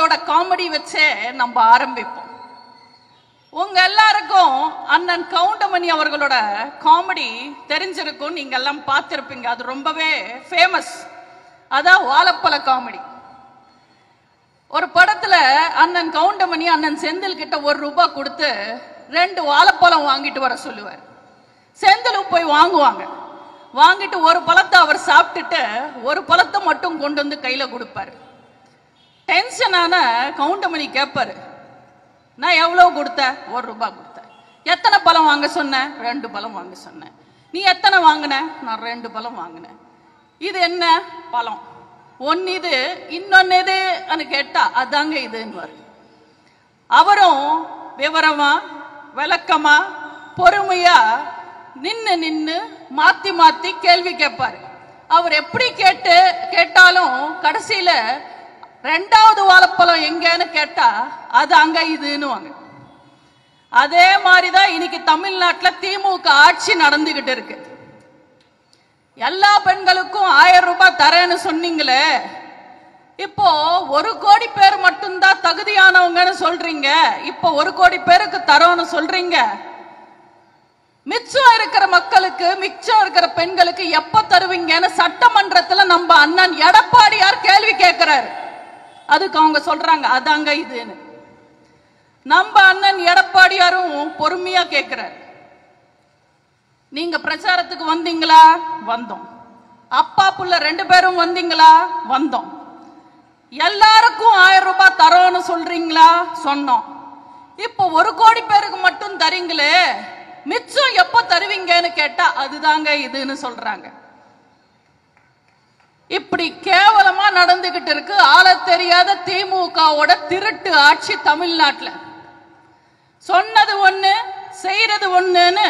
அவங்களோட காமெடி வச்சே நம்ம ஆரம்பிப்போம் உங்க எல்லாருக்கும் அண்ணன் கவுண்டமணி அவர்களோட காமெடி தெரிஞ்சிருக்கும் நீங்க எல்லாம் பார்த்திருப்பீங்க அது ரொம்பவே ஃபேமஸ் அதான் வாழைப்பழ காமெடி ஒரு படத்துல அண்ணன் கவுண்டமணி அண்ணன் செந்தில் கிட்ட ஒரு ரூபாய் கொடுத்து ரெண்டு வாழைப்பழம் வாங்கிட்டு வர சொல்லுவார் செந்திலும் போய் வாங்குவாங்க வாங்கிட்டு ஒரு பழத்தை அவர் சாப்பிட்டுட்டு ஒரு பழத்தை மட்டும் கொண்டு வந்து கையில கொடுப்பாரு டென்ஷனான கவுண்டமணி கேட்பாரு நான் எவ்வளவு கொடுத்த ஒரு ரூபாய் கொடுத்தேன் எத்தனை பழம் வாங்க சொன்னேன் ரெண்டு பழம் வாங்க சொன்னேன் நீ எத்தனை வாங்கின நான் ரெண்டு பழம் வாங்கினேன் இது என்ன பழம் ஒன்னு இது இன்னொன்னு இதுன்னு கேட்டா அதாங்க இதுன்னு அவரும் விவரமா விளக்கமா பொறுமையா நின்னு நின்னு மாத்தி மாத்தி கேள்வி கேட்பாரு அவர் எப்படி கேட்டு கேட்டாலும் கடைசியில ரெண்டாவது வாழைப்பழம் எங்கன்னு கேட்டா அது அங்க இதுன்னு வாங்க அதே மாதிரிதான் இன்னைக்கு தமிழ்நாட்டுல திமுக ஆட்சி நடந்துகிட்டு இருக்கு எல்லா பெண்களுக்கும் ஆயிரம் ரூபாய் தரேன்னு சொன்னீங்களே இப்போ ஒரு கோடி பேர் மட்டும்தான் தகுதியானவங்கன்னு சொல்றீங்க இப்போ ஒரு கோடி பேருக்கு தரோன்னு சொல்றீங்க மிச்சம் இருக்கிற மக்களுக்கு மிச்சம் இருக்கிற பெண்களுக்கு எப்ப தருவீங்கன்னு சட்டமன்றத்துல நம்ம அண்ணன் எடப்பாடியார் கேள்வி கேட்கிறாரு அதுக்கு அவங்க சொல்றாங்க அதாங்க இதுன்னு நம்ம அண்ணன் எடப்பாடியாரும் பொறுமையா கேட்கிறாரு நீங்க பிரச்சாரத்துக்கு வந்தீங்களா வந்தோம் அப்பா புள்ள ரெண்டு பேரும் வந்தீங்களா வந்தோம் எல்லாருக்கும் ஆயிரம் ரூபாய் தரோன்னு சொல்றீங்களா சொன்னோம் இப்போ ஒரு கோடி பேருக்கு மட்டும் தரீங்களே மிச்சம் எப்போ தருவீங்கன்னு கேட்டா அதுதாங்க இதுன்னு சொல்றாங்க இப்படி கேவலமா நடந்துகிட்டு இருக்கு ஆள தெரியாத திமுகவோட திருட்டு ஆட்சி தமிழ்நாட்டுல சொன்னது ஒண்ணு செய்யறது ஒண்ணுன்னு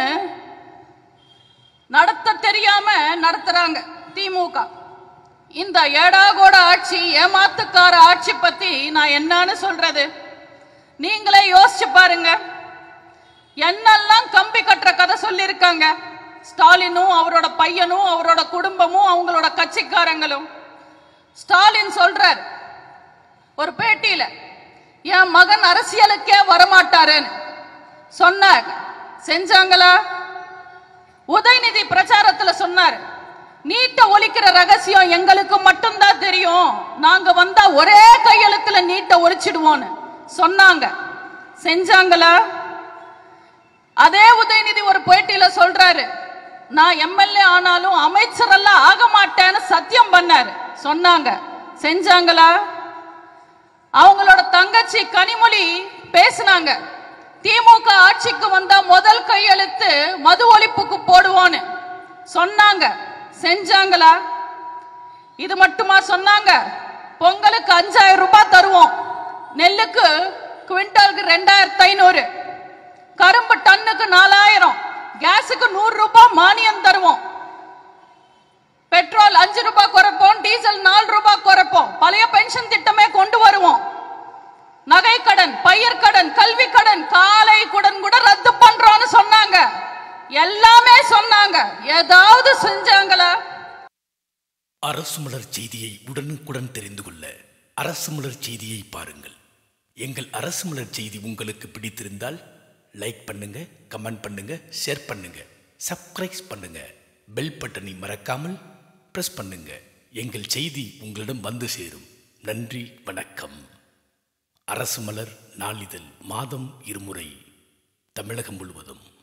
நடத்த தெரியாம நடத்துறாங்க திமுக இந்த ஏடாகோட ஆட்சி ஏமாத்துக்கார ஆட்சி பத்தி நான் என்னன்னு சொல்றது நீங்களே யோசிச்சு பாருங்க என்னெல்லாம் கம்பி கட்டுற கதை சொல்லியிருக்காங்க ஸ்டாலினும் அவரோட பையனும் அவரோட குடும்பமும் அவங்களோட கட்சிக்காரங்களும் ஸ்டாலின் சொல்றார் ஒரு பேட்டியில என் மகன் அரசியலுக்கே வரமாட்டாருன்னு சொன்னாங்க செஞ்சாங்களா உதயநிதி பிரச்சாரத்துல சொன்னார் நீட்ட ஒழிக்கிற ரகசியம் எங்களுக்கு மட்டும்தான் தெரியும் நாங்க வந்தா ஒரே கையெழுத்துல நீட்ட ஒழிச்சிடுவோம்னு சொன்னாங்க செஞ்சாங்களா அதே உதயநிதி ஒரு பேட்டியில சொல்றாரு நான் எம்எல்ஏ ஆனாலும் அமைச்சரெல்லாம் ஆக மாட்டேன்னு சத்தியம் பண்ணாரு சொன்னாங்க செஞ்சாங்களா அவங்களோட தங்கச்சி கனிமொழி பேசினாங்க திமுக ஆட்சிக்கு வந்தா முதல் கையெழுத்து மது ஒழிப்புக்கு போடுவோன்னு சொன்னாங்க செஞ்சாங்களா இது மட்டுமா சொன்னாங்க பொங்கலுக்கு அஞ்சாயிரம் ரூபாய் தருவோம் நெல்லுக்கு குவிண்டாலுக்கு ரெண்டாயிரத்தி ஐநூறு கரும்பு டன்னுக்கு நாலாயிரம் கேஸுக்கு நூறு ரூபாய் மானியம் தருவோம் பெட்ரோல் அஞ்சு ரூபாய் குறைப்போம் டீசல் நாலு ரூபாய் குறைப்போம் பழைய பென்ஷன் திட்டமே கொண்டு வருவோம் நகை கடன் பயிர் கடன் கல்வி கடன் காலை கடன் கூட ரத்து பண்றோம்னு சொன்னாங்க எல்லாமே சொன்னாங்க ஏதாவது செஞ்சாங்களா அரசு மலர் செய்தியை உடனுக்குடன் தெரிந்து கொள்ள அரசு மலர் செய்தியை பாருங்கள் எங்கள் அரசு மலர் செய்தி உங்களுக்கு பிடித்திருந்தால் லைக் பண்ணுங்க கமெண்ட் பண்ணுங்க ஷேர் பண்ணுங்க சப்ஸ்கிரைப் பண்ணுங்க பெல் பட்டனை மறக்காமல் பிரஸ் பண்ணுங்க எங்கள் செய்தி உங்களிடம் வந்து சேரும் நன்றி வணக்கம் அரசு மலர் நாளிதழ் மாதம் இருமுறை தமிழகம் முழுவதும்